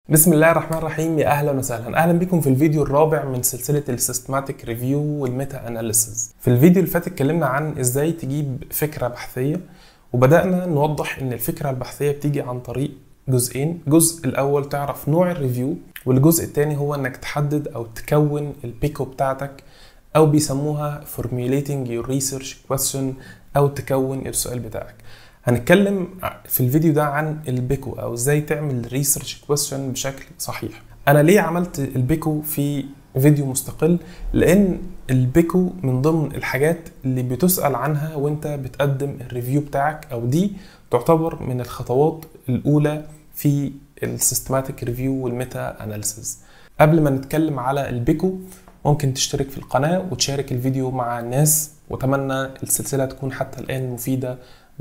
بسم الله الرحمن الرحيم يا اهلا وسهلا اهلا بكم في الفيديو الرابع من سلسله السيستماتيك ريفيو والميتا اناليسز في الفيديو اللي فات اتكلمنا عن ازاي تجيب فكره بحثيه وبدانا نوضح ان الفكره البحثيه بتيجي عن طريق جزئين الجزء الاول تعرف نوع الريفيو والجزء الثاني هو انك تحدد او تكون البيكو بتاعتك او بيسموها formulating your research question او تكون السؤال بتاعك هنتكلم في الفيديو ده عن البيكو او ازاي تعمل ريسيرش كويستشن بشكل صحيح انا ليه عملت البيكو في فيديو مستقل لان البيكو من ضمن الحاجات اللي بتسال عنها وانت بتقدم الريفيو بتاعك او دي تعتبر من الخطوات الاولى في السيستماتيك ريفيو والميتا اناليسيز قبل ما نتكلم على البيكو ممكن تشترك في القناه وتشارك الفيديو مع الناس واتمنى السلسله تكون حتى الان مفيده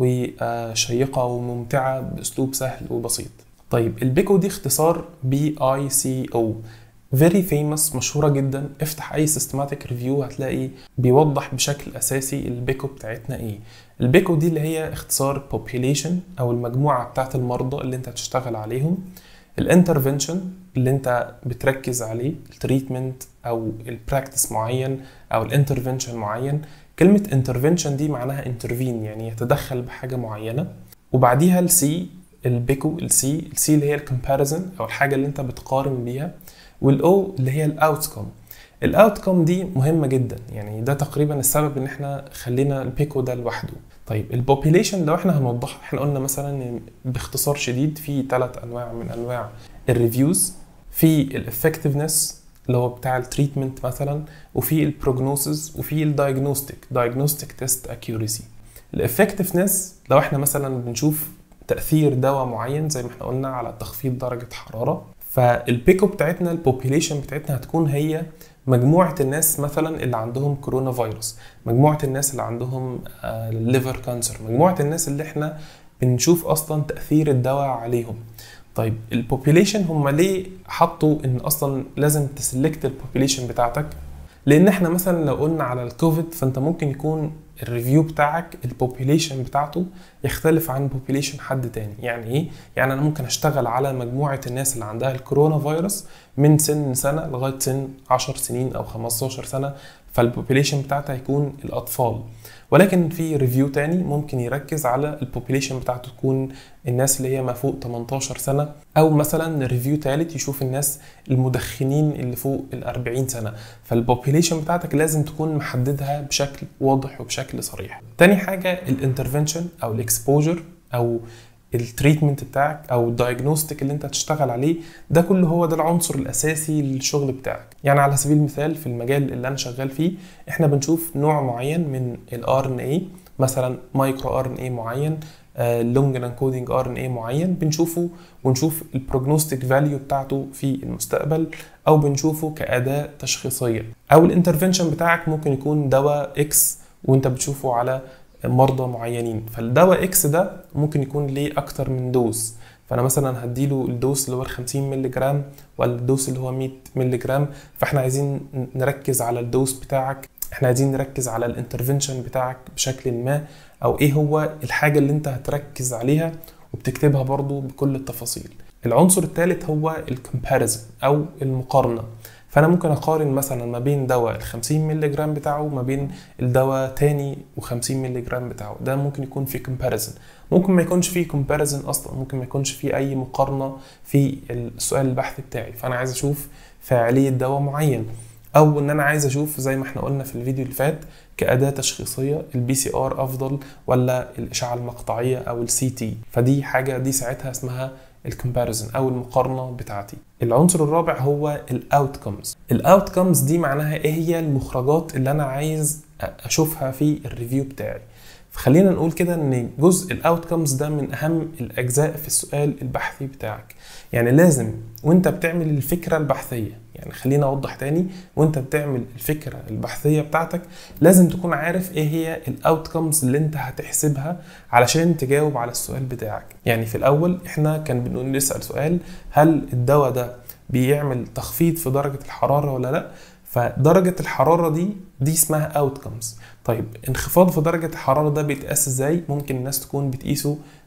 وشيقة وممتعة بأسلوب سهل وبسيط طيب البيكو دي اختصار بي اي سي او very famous مشهورة جدا افتح اي systematic ريفيو هتلاقي بيوضح بشكل اساسي البيكو بتاعتنا ايه البيكو دي اللي هي اختصار population او المجموعة بتاعت المرضى اللي انت هتشتغل عليهم الانترفنشن اللي انت بتركز عليه التريتمنت او البراكتس معين او الانترفنشن معين كلمة intervention دي معناها intervene يعني يتدخل بحاجة معينة وبعديها السي البيكو السي السي اللي هي الكومباريزن او الحاجة اللي انت بتقارن بيها والاو اللي هي الاوتكم الاوتكم دي مهمة جدا يعني ده تقريبا السبب ان احنا خلينا البيكو ده لوحده طيب البوبيليشن لو احنا هنوضحها احنا قلنا مثلا باختصار شديد في ثلاث انواع من انواع الريفيوز في الافكتفنس اللي هو بتاع التريتمنت مثلا وفي البروجنوسيس وفي الدايجنوستيك دايجنوستيك تيست اكيوريسي الافكتفنس لو احنا مثلا بنشوف تاثير دواء معين زي ما احنا قلنا على تخفيض درجه حراره فالبيكو بتاعتنا البوبيليشن بتاعتنا هتكون هي مجموعة الناس مثلا اللي عندهم كورونا فيروس مجموعة الناس اللي عندهم ليفر كانسر مجموعة الناس اللي احنا بنشوف اصلا تأثير الدواء عليهم طيب البوبيليشن هم ليه حطوا ان اصلا لازم تسلكت البوبيليشن بتاعتك لان احنا مثلا لو قلنا على الكوفيد فانت ممكن يكون الريفيو بتاعك البوبيليشن بتاعته يختلف عن بوبيليشن حد تاني يعني ايه يعني انا ممكن اشتغل على مجموعه الناس اللي عندها الكورونا فيروس من سن سنه لغايه سن 10 سنين او 15 سنه فالبوبيليشن بتاعتها هيكون الاطفال ولكن في ريفيو تاني ممكن يركز على البوبيليشن بتاعته تكون الناس اللي هي ما فوق 18 سنه او مثلا ريفيو تالت يشوف الناس المدخنين اللي فوق ال 40 سنه فالبوبيليشن بتاعتك لازم تكون محددها بشكل واضح وبشكل صريح تاني حاجه الانترفنشن او الاكسبوجر او التريتمنت بتاعك او الدايجنوستيك اللي انت هتشتغل عليه ده كله هو ده العنصر الاساسي للشغل بتاعك يعني على سبيل المثال في المجال اللي انا شغال فيه احنا بنشوف نوع معين من الار ان اي مثلا مايكرو ار ان اي معين لونج انكودنج ار ان اي معين بنشوفه ونشوف البروجنوستيك فاليو بتاعته في المستقبل او بنشوفه كاداه تشخيصيه او الانترفنشن بتاعك ممكن يكون دواء اكس وانت بتشوفه على مرضى معينين فالدواء اكس ده ممكن يكون ليه اكتر من دوز فانا مثلا هديله الدوز اللي هو 50 مللي جرام ولا الدوز اللي هو 100 مللي جرام فاحنا عايزين نركز على الدوز بتاعك احنا عايزين نركز على الانترفنشن بتاعك بشكل ما او ايه هو الحاجة اللي انت هتركز عليها وبتكتبها برضو بكل التفاصيل العنصر الثالث هو الكومباريزن او المقارنه فانا ممكن اقارن مثلا ما بين دواء ال 50 مللي جرام بتاعه ما بين الدواء تاني و50 مللي جرام بتاعه ده ممكن يكون في كومباريزن ممكن ما يكونش فيه كومباريزن اصلا ممكن ما يكونش فيه اي مقارنه في السؤال البحثي بتاعي فانا عايز اشوف فاعليه دواء معين او ان انا عايز اشوف زي ما احنا قلنا في الفيديو اللي فات كاداه تشخيصيه البي سي ار افضل ولا الاشعه المقطعيه او السي تي فدي حاجه دي ساعتها اسمها الكومباريزن او المقارنه بتاعتي العنصر الرابع هو الاوتكمز الاوتكمز دي معناها ايه هي المخرجات اللي انا عايز اشوفها في الريفيو بتاعي فخلينا نقول كده ان جزء الاوتكمز ده من اهم الاجزاء في السؤال البحثي بتاعك يعني لازم وانت بتعمل الفكره البحثيه يعني خلينا اوضح تاني وانت بتعمل الفكره البحثيه بتاعتك لازم تكون عارف ايه هي الاوتكمز اللي انت هتحسبها علشان تجاوب على السؤال بتاعك يعني في الاول احنا كان بنقول نسال سؤال هل الدواء ده بيعمل تخفيض في درجه الحراره ولا لا فدرجة الحرارة دي دي اسمها outcomes طيب انخفاض في درجة الحرارة ده بيتقاس ازاي ممكن الناس تكون بتقيسه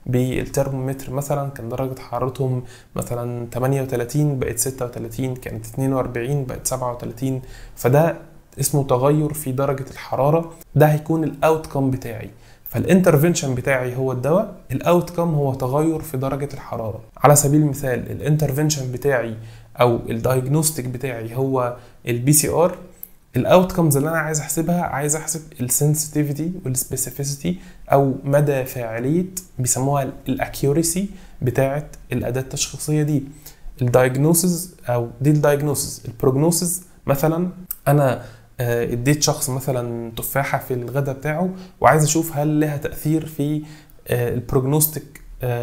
بالترمومتر مثلا كان درجة حرارتهم مثلا 38 بقت 36 كانت 42 بقت 37 فده اسمه تغير في درجة الحرارة ده هيكون الاوتكم بتاعي فالانترفنشن بتاعي هو الدواء الاوتكم هو تغير في درجة الحرارة على سبيل المثال الانترفنشن بتاعي او الدايجنوستيك بتاعي هو البي سي ار الاوتكمز اللي انا عايز احسبها عايز احسب السنسيتيفيتي والسبيسيفيسيتي او مدى فاعليه بيسموها الاكيوريسي بتاعه الاداه التشخيصيه دي الدايجنوسز او دي الدايجنوسز البروجنوسز مثلا انا اديت شخص مثلا تفاحه في الغداء بتاعه وعايز اشوف هل لها تاثير في البروجنوستيك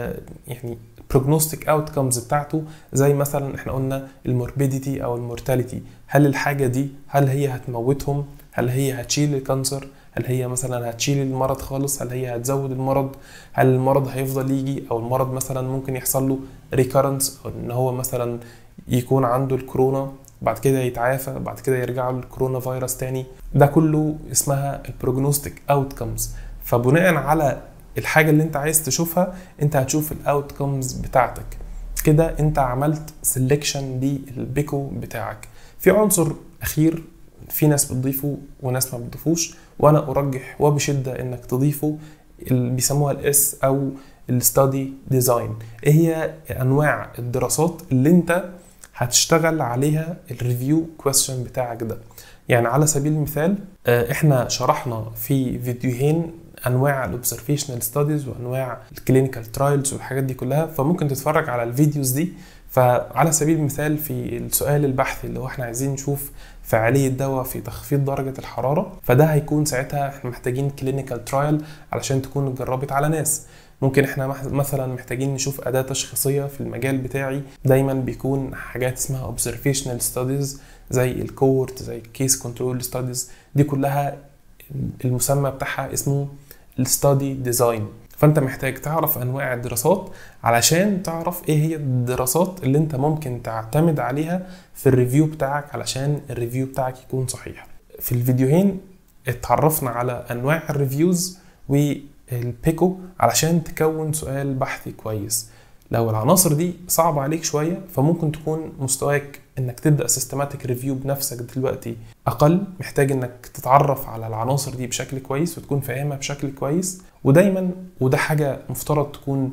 يعني البروجنوستيك اوتكمز بتاعته زي مثلا احنا قلنا الموربيديتي او المورتاليتي هل الحاجه دي هل هي هتموتهم هل هي هتشيل الكانسر هل هي مثلا هتشيل المرض خالص هل هي هتزود المرض هل المرض هيفضل يجي او المرض مثلا ممكن يحصل له ريكارنس او ان هو مثلا يكون عنده الكورونا بعد كده يتعافى بعد كده يرجع له الكورونا فيروس تاني ده كله اسمها البروجنوستيك اوتكمز فبناء على الحاجه اللي انت عايز تشوفها انت هتشوف الاوتكمز بتاعتك كده انت عملت سelection للبيكو بتاعك في عنصر اخير في ناس بتضيفه وناس ما بتضيفوش وانا ارجح وبشده انك تضيفه اللي بيسموها الاس او الستادي ديزاين ايه هي انواع الدراسات اللي انت هتشتغل عليها الريفيو كويستشن بتاعك ده يعني على سبيل المثال احنا شرحنا في فيديوهين انواع الاوبزرفيشنال ستاديز وانواع الكلينيكال ترايلز والحاجات دي كلها فممكن تتفرج على الفيديوز دي فعلى سبيل المثال في السؤال البحثي اللي هو احنا عايزين نشوف فعالية دواء في تخفيض درجة الحرارة فده هيكون ساعتها احنا محتاجين كلينيكال ترايل علشان تكون اتجربت على ناس ممكن احنا مثلا محتاجين نشوف أداة تشخيصية في المجال بتاعي دايما بيكون حاجات اسمها observational studies زي الكورت زي الكيس كنترول ستاديز دي كلها المسمى بتاعها اسمه الستادي ديزاين فانت محتاج تعرف انواع الدراسات علشان تعرف ايه هي الدراسات اللي انت ممكن تعتمد عليها في الريفيو بتاعك علشان الريفيو بتاعك يكون صحيح في الفيديوهين اتعرفنا على انواع الريفيوز والبيكو علشان تكون سؤال بحثي كويس لو العناصر دي صعبة عليك شوية فممكن تكون مستواك انك تبدأ سيستماتيك ريفيو بنفسك دلوقتي اقل محتاج انك تتعرف على العناصر دي بشكل كويس وتكون فاهمها بشكل كويس ودايما وده حاجة مفترض تكون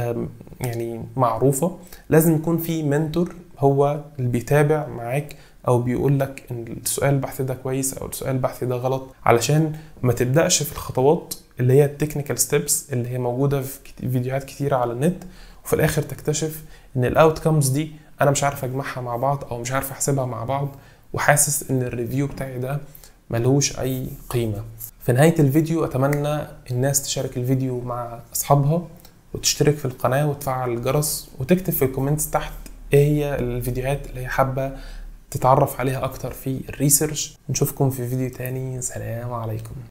يعني معروفة لازم يكون في منتور هو اللي بيتابع معاك او بيقول لك ان السؤال البحثي ده كويس او السؤال البحثي ده غلط علشان ما تبداش في الخطوات اللي هي التكنيكال ستيبس اللي هي موجوده في فيديوهات كتيره على النت وفي الاخر تكتشف ان الاوتكمز دي انا مش عارف اجمعها مع بعض او مش عارف احسبها مع بعض وحاسس ان الريفيو بتاعي ده ملهوش اي قيمه في نهايه الفيديو اتمنى الناس تشارك الفيديو مع اصحابها وتشترك في القناه وتفعل الجرس وتكتب في الكومنتس تحت ايه هي الفيديوهات اللي هي حابه تتعرف عليها اكتر في الريسيرش نشوفكم في فيديو تاني سلام عليكم